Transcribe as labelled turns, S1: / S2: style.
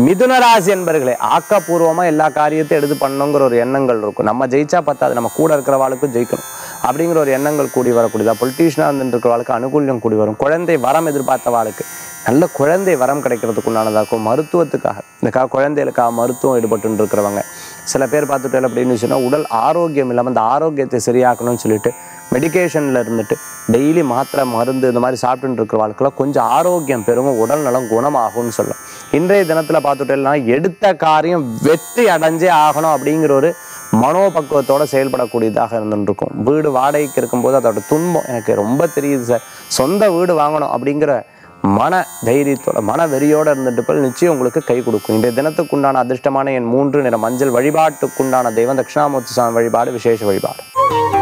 S1: மிதுன ராசி என்பர்களே ஆக்கப்பூர்வமா எல்லா காரியத்தையும் எடுத்து பண்ணணுங்கிற ஒரு எண்ணங்கள் இருக்கும் நம்ம ஜெயிச்சா பத்தாது நம்ம கூட இருக்கிறவாளுக்கும் ஜெயிக்கணும் அப்படிங்கிற ஒரு எண்ணங்கள் கூடி வரக்கூடியதா பொலிட்டீஷியனாக இருந்துட்டு இருக்கிறவாளுக்கு அனுகூல்யம் கூடி வரும் குழந்தை வரம் எதிர்பார்த்தவாளுக்கு நல்ல குழந்தை வரம் கிடைக்கிறதுக்கு உண்டானதா இருக்கும் மருத்துவத்துக்காக இதுக்காக குழந்தைகளுக்காக மருத்துவம் ஈடுபட்டு இருக்கிறவங்க சில பேர் பார்த்துட்டு அப்படின்னு சொன்னால் உடல் ஆரோக்கியம் இல்லாமல் அந்த ஆரோக்கியத்தை சரியாக்கணும்னு சொல்லிட்டு மெடிகேஷனில் இருந்துட்டு டெய்லி மாத்திரை மருந்து இந்த மாதிரி சாப்பிட்டுட்டு இருக்கிற வாழ்க்கையில் கொஞ்சம் ஆரோக்கியம் பெருகும் உடல் நலம் குணமாகும்னு சொல்லலாம் இன்றைய தினத்தில் பார்த்துட்டேன்னா எடுத்த காரியம் வெற்றி அடைஞ்சே ஆகணும் அப்படிங்கிற ஒரு மனோபக்குவத்தோட செயல்படக்கூடியதாக இருந்துருக்கும் வீடு வாடகைக்கு இருக்கும்போது அதோட துன்பம் எனக்கு ரொம்ப தெரியுது சார் சொந்த வீடு வாங்கணும் அப்படிங்கிற மன தைரியத்தோட மன வெறியோட இருந்துட்டு போல் நிச்சயம் உங்களுக்கு கை கொடுக்கும் இன்றைய தினத்துக்குண்டான அதிர்ஷ்டமான என் மூன்று நிற மஞ்சள் வழிபாட்டுக்குண்டான தெய்வம் தட்சிணாமூர்த்தி சுவாமி வழிபாடு விசேஷ வழிபாடு